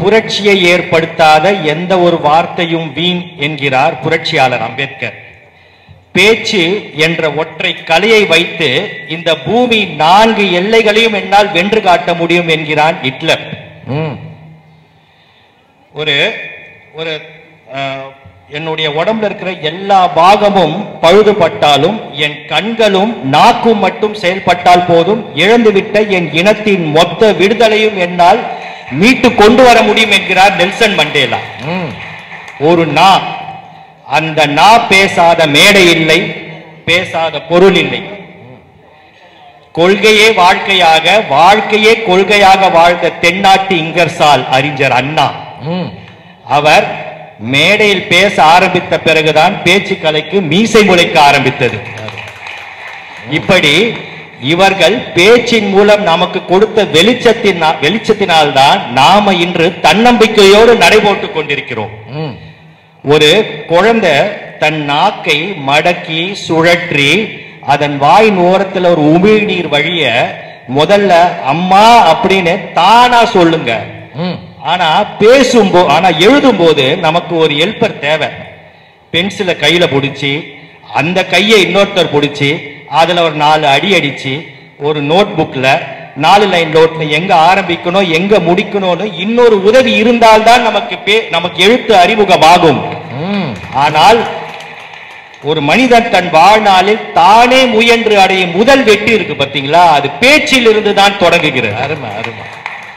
புரட்சியை ஏற்படுத்தாத எந்த ஒரு வார்த்தையும் வீண் என்கிறார் புரட்சியாளர் அம்பேத்கர் பேச்சு என்ற ஒற்றை கலையை வைத்து இந்த பூமி நான்கு எல்லைகளையும் என்னால் வென்று காட்ட முடியும் என்கிறான் ஹிட்லர் ம் ஒரு ஒரு அஹ், என்னுடைய உடம்புல இருக்கிற எல்லா பாகமும் பழுதுபட்டாலும் என் கண்களும் நாக்கும் மட்டும் செயல்பட்டால் போதும் இழந்துவிட்ட என் இனத்தின் மொத்த விடுதலையும் என்னால் மீட்டு கொண்டு வர முடியும் என்கிறார் நெல்சன் மண்டேலா ம் ஒரு நா அந்த நா பேசாத மேடை இல்லை பேசாத பொருள் இல்லை கொள்கையே வாழ்க்கையாக வாழ்க்கையே கொள்கையாக வாழ்ந்த தென்னாட்டு இங்கர்சால் அறிஞர் அண்ணா ம் அவர் மேடையில் பேச ஆரம்பித்த பிறகுதான் பேச்சு கலைக்கு மீசை முளைக்க ஆரம்பித்தது இப்படி இவர்கள் பேச்சின் மூலம் நமக்கு கொடுத்த வெளிச்சத்தின் வெளிச்சத்தினால்தான் நாம இன்று தன்னம்பிக்கையோடு நடைபோட்டுக் கொண்டிருக்கிறோம் ம் ஒரு குழந்தை தன் நாக்கை மடக்கி சுழற்றி அதன் வாயின் ஓரத்துல ஒரு உமிழ்நீர் வழிய முதல்ல அம்மா அப்படின்னு தானா சொல்லுங்க ம் ஆனா பேசும்போது ஆனா எழுதும்போது நமக்கு ஒரு ஹெல்ப்பர் தேவை பென்சிலை கையில பிடிச்சி அந்த கையை இன்னொருத்தர் பிடிச்சி அதுல ஒரு நாலு அடி அடிச்சு ஒரு நோட் புக்ல நாலு லைன் நோட்ல எங்க ஆரம்பிக்கணும் எங்க முடிக்கணும்னு இன்னொரு உதவி இருந்தால்தான் நமக்கு பே- நமக்கு எழுத்து அறிமுகமாகும் ம் ஆனால் ஒரு மனிதன் தன் வாழ்நாளில் தானே முயன்று அடையும் முதல் வெற்றி இருக்கு பாத்தீங்களா அது பேச்சில் இருந்து தான் தொடங்குகிறது அருமை அருமை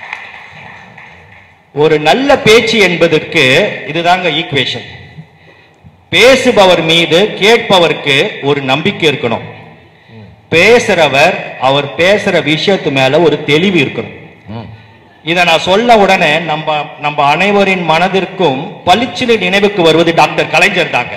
ஒரு நல்ல பேச்சு என்பதற்கு இதுதாங்க ஈக்குவேஷன் பேசுபவர் மீது கேட்பவருக்கு ஒரு நம்பிக்கை இருக்கணும் பேசுறவர் அவர் பேசுற விஷயத்து மேல ஒரு தெளிவு இருக்கணும் ம் இதை நான் சொல்ல உடனே நம்ம நம்ம அனைவரின் மனதிற்கும் பளிச்சுன்னு நினைவுக்கு வருவது டாக்டர் கலைஞர் தாங்க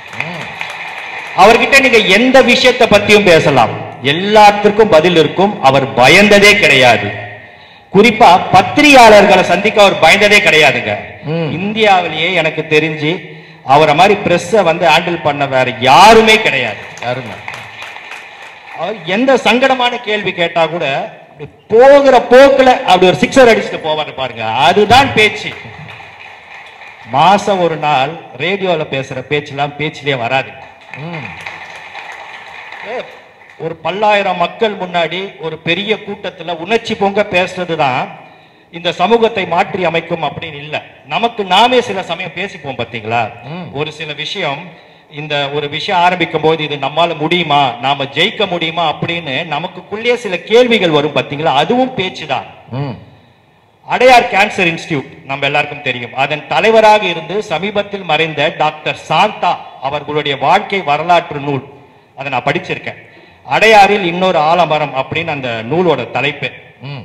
அவர்கிட்ட நீங்க எந்த விஷயத்தை பத்தியும் பேசலாம் எல்லாத்திற்கும் பதில் இருக்கும் அவர் பயந்ததே கிடையாது குறிப்பா பத்திரிகையாளர்களை சந்திக்க அவர் பயந்ததே கிடையாதுங்க ம். இந்தியாவிலேயே எனக்கு தெரிஞ்சு அவரை மாதிரி பிரஸ்ஸ வந்து ஹேண்டில் பண்ண வேற யாருமே கிடையாது அருமை அவர் எந்த சங்கடமான கேள்வி கேட்டா கூட அப்படி போகிற போக்குல அப்படி ஒரு சிக்ஸர் அடிச்சுட்டு போவாரு பாருங்க அதுதான் பேச்சு மாசம் ஒரு நாள் ரேடியோல பேசுற பேச்செல்லாம் பேச்சிலே வராது ம் ஏ, ஒரு பல்லாயிரம் மக்கள் முன்னாடி ஒரு பெரிய கூட்டத்துல உணர்ச்சி பொங்க பேசுறதுதான் இந்த சமூகத்தை மாற்றி அமைக்கும் அப்படின்னு இல்ல நமக்கு நாமே சில சமயம் பேசிப்போம் பாத்தீங்களா ம். ஒரு சில விஷயம் இந்த ஒரு விஷயம் ஆரம்பிக்கும் போது இது நம்மால முடியுமா நாம ஜெயிக்க முடியுமா அப்படின்னு நமக்குள்ளே சில கேள்விகள் வரும் பாத்தீங்களா அதுவும் பேச்சுதான் ம் அடையார் கேன்சர் இன்ஸ்டிடியூட் நம்ம எல்லாருக்கும் தெரியும் அதன் தலைவராக இருந்து சமீபத்தில் மறைந்த டாக்டர் சாந்தா அவர்களுடைய வாழ்க்கை வரலாற்று நூல் அதை நான் படிச்சிருக்கேன் அடையாறில் இன்னொரு ஆலமரம் அப்படின்னு அந்த நூலோட தலைப்பு ம்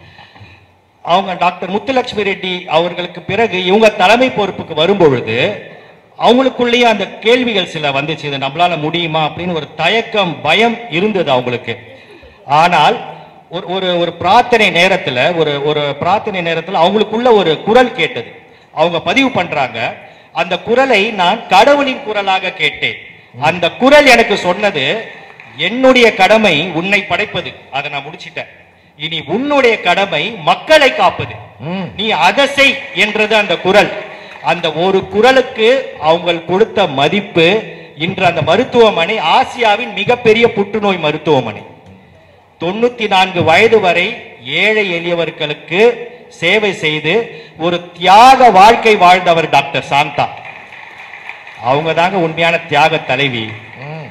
அவங்க டாக்டர் முத்துலட்சுமி ரெட்டி அவர்களுக்கு பிறகு இவங்க தலைமை பொறுப்புக்கு வரும்பொழுது அவங்களுக்குள்ளேயே அந்த கேள்விகள் சில வந்துச்சு இது நம்மளால முடியுமா அப்படின்னு ஒரு தயக்கம் பயம் இருந்தது அவங்களுக்கு ஆனால் ஒரு ஒரு ஒரு பிரார்த்தனை நேரத்துல ஒரு ஒரு பிரார்த்தனை நேரத்துல அவங்களுக்குள்ள ஒரு குரல் கேட்டது அவங்க பதிவு பண்றாங்க அந்த குரலை நான் கடவுளின் குரலாக கேட்டேன் அந்த குரல் எனக்கு சொன்னது என்னுடைய கடமை உன்னை படைப்பது அதை நான் முடிச்சிட்டேன் இனி உன்னுடைய கடமை மக்களை காப்பது ம் நீ அதை செய் என்றது அந்த குரல் அந்த ஒரு குரலுக்கு அவங்க கொடுத்த மதிப்பு இன்று அந்த மருத்துவமனை ஆசியாவின் மிகப்பெரிய புற்றுநோய் மருத்துவமனை தொண்ணூத்தி நான்கு வயது வரை ஏழை எளியவர்களுக்கு சேவை செய்து ஒரு தியாக வாழ்க்கை வாழ்ந்தவர் டாக்டர் சாந்தா அவங்க தாங்க உண்மையான தியாக தலைவி ம்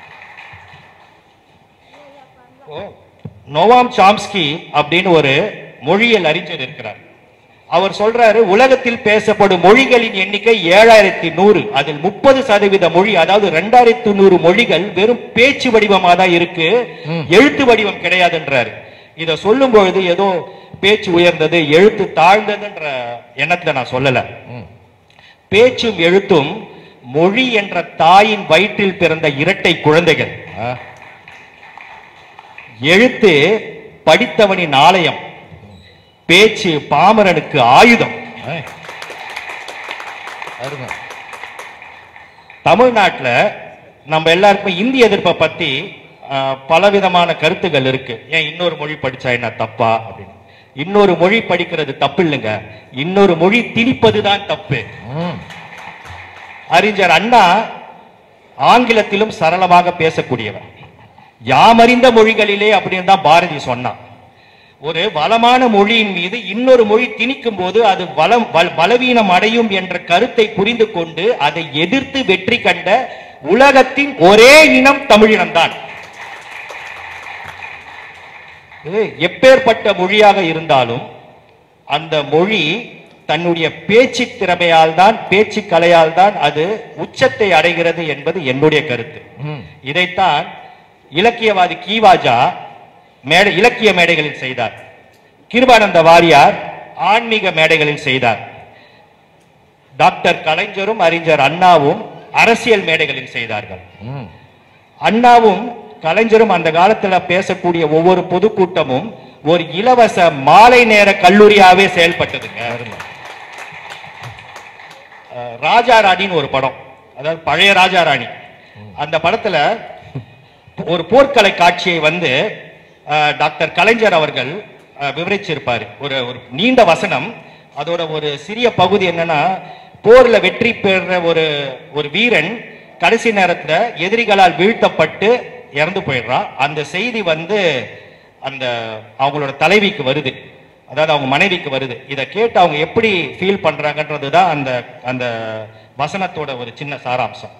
நோவாம் சாம்ஸ்கி அப்படின்னு ஒரு மொழியியல் அறிஞர் இருக்கிறார் அவர் சொல்றாரு உலகத்தில் பேசப்படும் மொழிகளின் எண்ணிக்கை ஏழாயிரத்தி நூறு அதில் முப்பது சதவீத மொழி அதாவது ரெண்டாயிரத்தி நூறு மொழிகள் வெறும் பேச்சு வடிவமா தான் இருக்கு ம். எழுத்து வடிவம் கிடையாதுன்றாரு இத சொல்லும் பொழுது ஏதோ பேச்சு உயர்ந்தது எழுத்து தாழ்ந்ததுன்ற எண்ணத்துல நான் சொல்லல ம் பேச்சும் எழுத்தும் மொழி என்ற தாயின் வயிற்றில் பிறந்த இரட்டை குழந்தைகள் ஆ எழுத்து படித்தவனின் ஆலயம் பேச்சு பாமரனுக்கு ஆயுதம் ஏய். அருமை தமிழ்நாட்டுல நம்ம எல்லாருக்குமே இந்தி எதிர்ப்பை பத்தி ஆஹ், பலவிதமான கருத்துகள் இருக்கு ஏன் இன்னொரு மொழி படிச்சா என்ன தப்பா அப்படின்னு இன்னொரு மொழி படிக்கிறது தப்பு இல்லைங்க இன்னொரு மொழி திணிப்பதுதான் தப்பு ம். அறிஞர் அண்ணா ஆங்கிலத்திலும் சரளமாக பேசக்கூடியவர் யாமறிந்த மொழிகளிலே அப்படின்னு தான் பாரதி சொன்னான் ஒரு வளமான மொழியின் மீது இன்னொரு மொழி திணிக்கும் போது அது வளம் வல்- பலவீனம் அடையும் என்ற கருத்தை புரிந்து கொண்டு அதை எதிர்த்து வெற்றி கண்ட உலகத்தின் ஒரே இனம் தமிழினம்தான் இது எப்பேற்பட்ட மொழியாக இருந்தாலும் அந்த மொழி தன்னுடைய பேச்சு திறமையால் தான் பேச்சு கலையால் தான் அது உச்சத்தை அடைகிறது என்பது என்னுடைய கருத்து ம். இதைத்தான் இலக்கியவாதி கீவாஜா மேடை இலக்கிய மேடைகளில் செய்தார் கிருபானந்த வாரியார் ஆன்மீக மேடைகளில் செய்தார் டாக்டர் கலைஞரும் அறிஞர் அண்ணாவும் அரசியல் மேடைகளில் செய்தார்கள் ம். அண்ணாவும் கலைஞரும் அந்த காலத்துல பேசக்கூடிய ஒவ்வொரு பொதுக்கூட்டமும் ஒரு இலவச மாலை நேர கல்லூரியாவே செயல்பட்டதுங்க அஹ், ராஜா ராணின்னு ஒரு படம் அதாவது பழைய ராஜா ராணி அந்த படத்துல ஒரு போர்க்கலை காட்சியை வந்து அஹ், டாக்டர் கலைஞர் அவர்கள் அஹ், விவரிச்சிருப்பாரு ஒரு ஒரு நீண்ட வசனம் அதோட ஒரு சிறிய பகுதி என்னன்னா போர்ல வெற்றி பெற ஒரு ஒரு வீரன் கடைசி நேரத்துல எதிரிகளால் வீழ்த்தப்பட்டு இறந்து போயிடுறான் அந்த செய்தி வந்து அந்த அவங்களோட தலைவிக்கு வருது அதாவது அவங்க மனைவிக்கு வருது இதை கேட்டு அவங்க எப்படி ஃபீல் பண்றாங்கன்றது தான் அந்த அந்த வசனத்தோட ஒரு சின்ன சாராம்சம்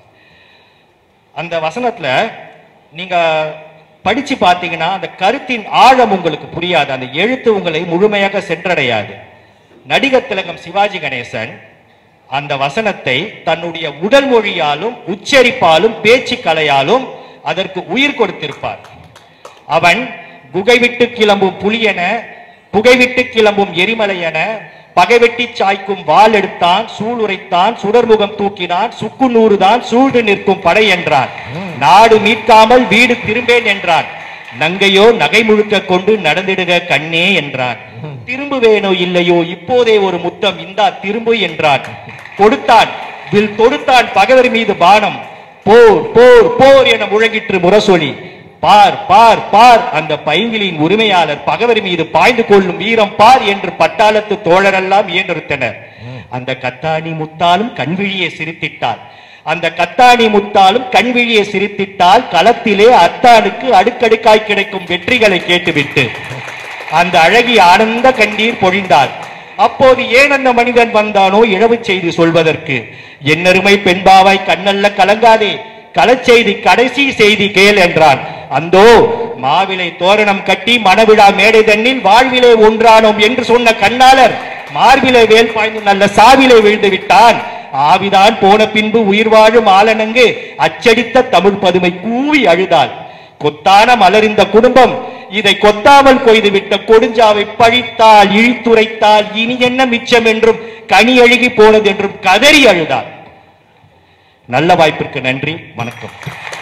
அந்த வசனத்துல நீங்க படிச்சு பார்த்தீங்கன்னா அந்த கருத்தின் ஆழம் உங்களுக்கு புரியாது அந்த எழுத்து உங்களை முழுமையாக சென்றடையாது நடிகர் திலகம் சிவாஜி கணேசன் அந்த வசனத்தை தன்னுடைய உடல் மொழியாலும் உச்சரிப்பாலும் பேச்சு கலையாலும் அதற்கு உயிர் கொடுத்திருப்பார் அவன் குகை விட்டு கிளம்பும் புலியென புகை விட்டு கிளம்பும் எரிமலை என பகைவெட்டி சாய்க்கும் வாள் எடுத்தான் சூளுரைத்தான் சுடர்முகம் தூக்கினான் சுக்கு நூறுதான் சூழ்ந்து நிற்கும் படை என்றான் நாடு மீட்காமல் வீடு திரும்பேன் என்றான் நங்கையோ நகை முழுக்க கொண்டு நடந்திடுக கண்ணே என்றான் திரும்புவேனோ இல்லையோ இப்போதே ஒரு முத்தம் இந்தா திரும்பு என்றான் கொடுத்தான் வில் தொடுத்தான் பகைவர் மீது பானம் போர் போர் போர் என முழங்கிற்று முரசொலி பார் பார் பார் அந்த பைங்கிலின் உரிமையாளர் பகைவர் மீது பாய்ந்து கொள்ளும் வீரம் பார் என்று பட்டாளத்து தோழரெல்லாம் இயந்திருத்தனர் அந்த கத்தாணி முத்தாலும் கண்விழியை சிரித்திட்டாள் அந்த கத்தாணி முத்தாலும் கண்விழியை சிரித்திட்டால் களத்திலே அத்தானுக்கு அடுக்கடுக்காய் கிடைக்கும் வெற்றிகளை கேட்டுவிட்டு அந்த அழகி ஆனந்த கண்ணீர் பொழிந்தாள் அப்போது ஏன் அந்த மனிதன் வந்தானோ இழவு செய்தி சொல்வதற்கு என்னருமை பெண்பாவாய் கண்ணல்ல கலங்காதே களச்செய்தி கடைசி செய்தி கேள் என்றான் அந்தோ மாவிலை தோரணம் கட்டி மணவிழா மேடை தன்னில் வாழ்விலே ஒன்றானோம் என்று சொன்ன கண்ணாளர் மார்பிலே வேல் பாய்ந்து நல்ல சாவிலே விழுந்து விட்டான் ஆவிதான் போன பின்பு உயிர் வாழும் ஆலனங்கு அச்சடித்த தமிழ் பதுமை கூவி அழுதாள் கொத்தான மலரிந்த குடும்பம் இதை கொத்தாமல் கொய்து விட்ட கொடுஞ்சாவை பழித்தால் இழித்துரைத்தால் இனி என்ன மிச்சம் என்றும் கனி அழுகி போனது என்றும் கதறி அழுதாள் நல்ல வாய்ப்பிற்கு நன்றி வணக்கம்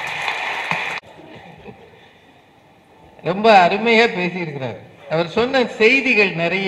ரொம்ப அருமையா பேசியிருக்கிறார் அவர் சொன்ன செய்திகள் நிறைய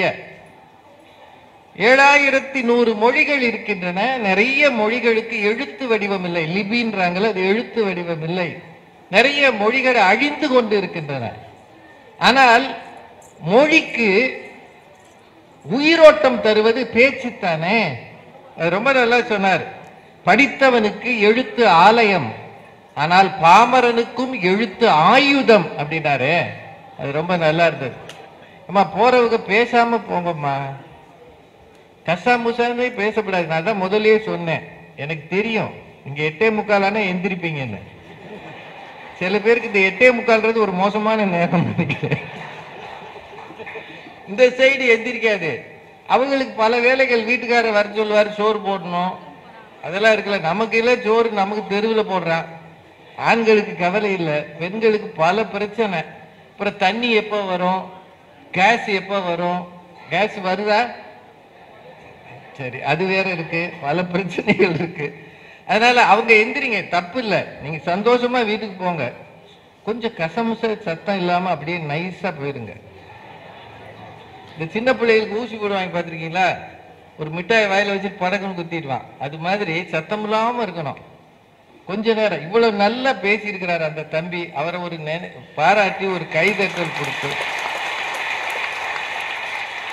ஏழாயிரத்தி நூறு மொழிகள் இருக்கின்றன நிறைய மொழிகளுக்கு எழுத்து வடிவம் இல்லை லிபின்றாங்கல்ல அது எழுத்து வடிவம் இல்லை நிறைய மொழிகள் அழிந்து கொண்டு இருக்கின்றன ஆனால் மொழிக்கு உயிரோட்டம் தருவது பேச்சுத்தானே அது ரொம்ப நல்லா சொன்னார் படித்தவனுக்கு எழுத்து ஆலயம் ஆனால் பாமரனுக்கும் எழுத்து ஆயுதம் அப்படின்னாரு அது ரொம்ப நல்லா இருந்தது அம்மா போறவங்க பேசாம போங்கம்மா கசா முசாமே பேசக்கூடாது நான் தான் முதல்லயே சொன்னேன் எனக்கு தெரியும் நீங்க எட்டே முக்காலான எந்திரிப்பீங்கன்னு சில பேருக்கு இந்த எட்டே முக்கால்ன்றது ஒரு மோசமான நேரம் நினைக்கிறேன் இந்த சைடு எந்திரிக்காது அவங்களுக்கு பல வேலைகள் வீட்டுக்காரர் வர சொல்லுவார் சோறு போடணும் அதெல்லாம் இருக்குல்ல நமக்கு இல்லை சோறு நமக்கு தெருவில் போடுறான் ஆண்களுக்கு கவலை இல்லை பெண்களுக்கு பல பிரச்சனை அப்புறம் தண்ணி எப்போ வரும் கேஸ் எப்போ வரும் கேஸ் வருதா சரி அது வேற இருக்கு பல பிரச்சனைகள் இருக்கு அதனால அவங்க எந்திரிங்க தப்பு இல்லை நீங்க சந்தோஷமா வீட்டுக்கு போங்க கொஞ்சம் கசமுச சத்தம் இல்லாம அப்படியே நைஸா போயிருங்க இந்த சின்ன பிள்ளைகளுக்கு ஊசி போடுவாங்க பார்த்திருக்கீங்களா ஒரு மிட்டாய் வாயில வச்சுட்டு படக்குன்னு குத்திடுவான் அது மாதிரி சத்தம் இல்லாம இருக்கணும் கொஞ்ச நேரம் இவ்வளவு நல்லா பேசியிருக்கிறார் அந்த தம்பி அவரை ஒரு நினை- பாராட்டி ஒரு கைதட்டல் கொடுத்து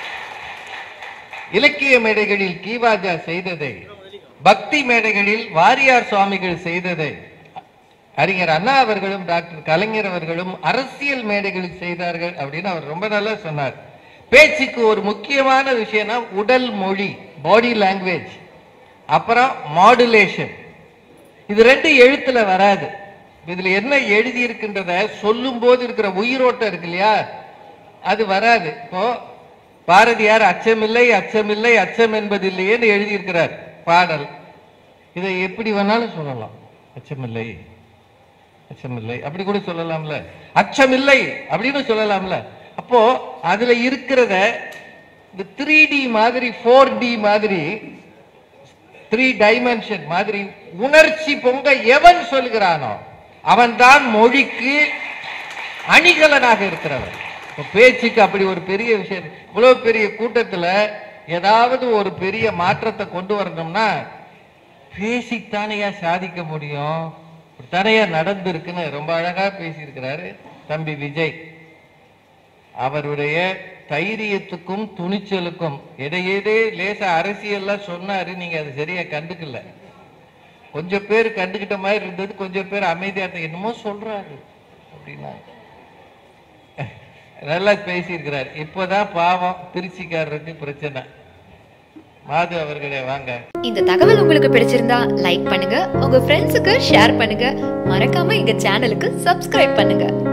இலக்கிய மேடைகளில் கீவாஜா செய்ததை பக்தி மேடைகளில் வாரியார் சுவாமிகள் செய்ததை அறிஞர் அண்ணா அவர்களும் டாக்டர் கலைஞர் அவர்களும் அரசியல் மேடைகளில் செய்தார்கள் அப்படின்னு அவர் ரொம்ப நல்லா சொன்னார் பேச்சுக்கு ஒரு முக்கியமான விஷயம்னா உடல் மொழி பாடி லாங்குவேஜ் அப்புறம் மாடுலேஷன் இது ரெண்டு எழுத்துல வராது இதுல என்ன எழுதி இருக்கின்றத சொல்லும் போது இருக்கிற உயிரோட்டம் இருக்கு இல்லையா அது வராது இப்போ பாரதியார் அச்சமில்லை அச்சமில்லை அச்சம் என்பதில்லையேன்னு எழுதியிருக்கிறார் பாடல் இதை எப்படி வேணாலும் சொல்லலாம் அச்சமில்லை அச்சமில்லை அப்படி கூட சொல்லலாம்ல அச்சமில்லை அப்படின்னு சொல்லலாம்ல அப்போ அதுல இருக்கிறத இந்த த்ரீ டி மாதிரி ஃபோர் டி மாதிரி த்ரீ டைமென்ஷன் மாதிரி உணர்ச்சி பொங்க எவன் சொல்கிறானோ அவன்தான் மொழிக்கு அணிகலனாக இருக்கிறவன் இப்ப பேச்சுக்கு அப்படி ஒரு பெரிய விஷயம் இவ்வளவு பெரிய கூட்டத்துல ஏதாவது ஒரு பெரிய மாற்றத்தை கொண்டு வரணும்னா பேசித்தானையா சாதிக்க முடியும் தனையா நடந்திருக்குன்னு ரொம்ப அழகா பேசியிருக்கிறாரு தம்பி விஜய் அவருடைய தைரியத்துக்கும் துணிச்சலுக்கும் இடையேதே லேசா அரசியல்ல சொன்னாரு நீங்க அதை சரியா கண்டுக்கல கொஞ்சம் பேர் கண்டுகிட்ட மாதிரி இருந்தது கொஞ்சம் பேர் அமைதியா இருந்தா, என்னமோ சொல்றாரு அப்படின்னா நல்லா பேசியிருக்கிறார் இப்போதான் பாவம் திருச்சிக்காரருக்கு பிரச்சனை மாது அவர்களே வாங்க இந்த தகவல் உங்களுக்கு பிடிச்சிருந்தா லைக் பண்ணுங்க உங்க ஃப்ரெண்ட்ஸுக்கு ஷேர் பண்ணுங்க மறக்காம எங்க சேனலுக்கு சப்ஸ்கிரைப் பண்ணுங்க